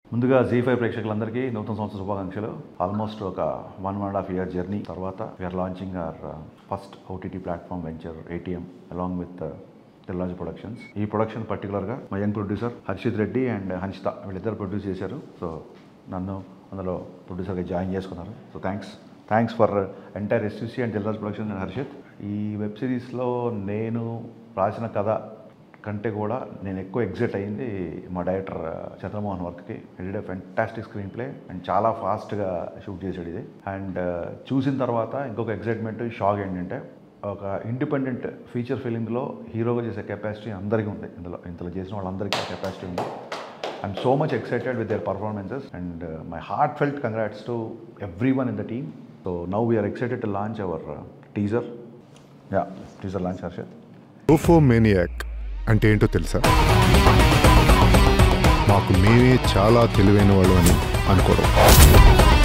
ముందుగా G five ప్రేక్షకులందరికీ నూతన సంవత్సర శుభాకాంక్షలు ఆల్మోస్ట్ ఒక one one and half year journey తర్వాత we're launching our first OTT platform venture ATM along with తెల్లాజీ ప్రొడక్షన్స్ ఈ ప్రొడక్షన్ పర్టికులర్గా మా young producer Harshit Reddy and Hanshita వీళ్ళిద్దరు ప్రొడ్యూస్ చేశారు సో నన్ను అందులో ప్రొడ్యూసర్గా జాయిన్ చేసుకున్నారు so thanks thanks for entire SUC and Dilraj production and Harshit ఈ వెబ్ సిరీస్లో నేను రాసిన కథ కంటే కూడా నేను ఎక్కువ ఎగ్జైట్ అయ్యింది మా డైరెక్టర్ చంద్రమోహన్ వర్క్కి it a fantastic screenplay and చాలా ఫాస్ట్గా షూట్ చేసాడు ఇది అండ్ చూసిన తర్వాత ఇంకొక ఎగ్జైట్మెంట్ షాక్ ఏంటంటే ఒక ఇండిపెండెంట్ ఫీచర్ ఫిలింలో హీరోగా చేసే కెపాసిటీ అందరికీ ఉంది ఇందులో ఇందులో చేసిన వాళ్ళందరికీ ఆ కెపాసిటీ ఉంది I'm so much excited with their performances and my heartfelt congrats to everyone in the team so now we're excited to launch our teaser yeah teaser launch Harshit ఓఫోమేనియాక్ అంటే ఏంటో తెలుసా మాకు మేమే చాలా తెలివైన వాళ్ళు అని అనుకోవడం